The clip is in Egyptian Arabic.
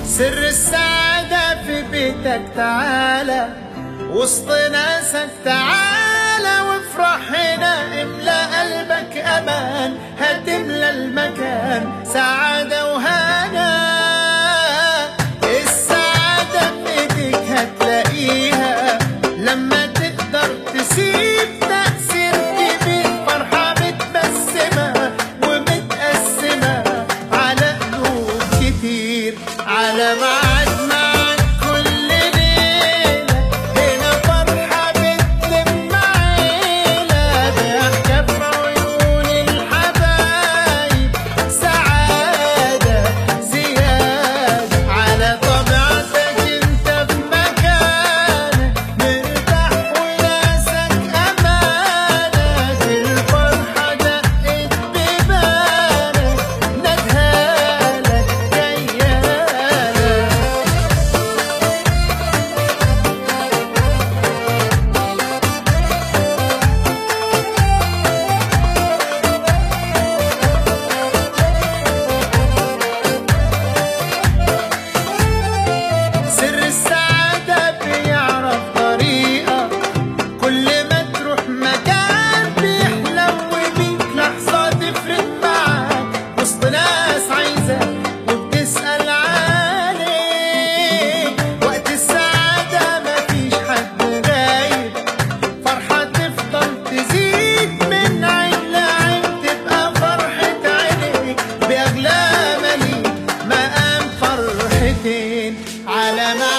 سر السعادة في بيتك تعالى وسط ناسك تعالى وافرح هنا املى قلبك امان هتملى المكان سعادة وهنا السعادة في ايديك هتلاقيها لما تقدر تسيب تأثير كبير فرحة متبسمة ومتقسمة على قلوب كتير على ميعاد معاك كل ليلة هنا فرحة بتلم عيلة ضحكة في عيون الحبايب سعادة زيادة على طبيعتك انت في مكانك مرتاح وناسك أمانك الفرحة دقت ببالك ندهالك جيالك سر السعادة بيعرف طريقة كل ما تروح مكان بيحلو بيك لحظة تفرق معاك وسط ناس عايزة وبتسأل عليك وقت السعادة مفيش حد غايب فرحة تفضل تزيد من عين لعين تبقى فرحة عينيك بأغلى مليك مقام فرحتين على ما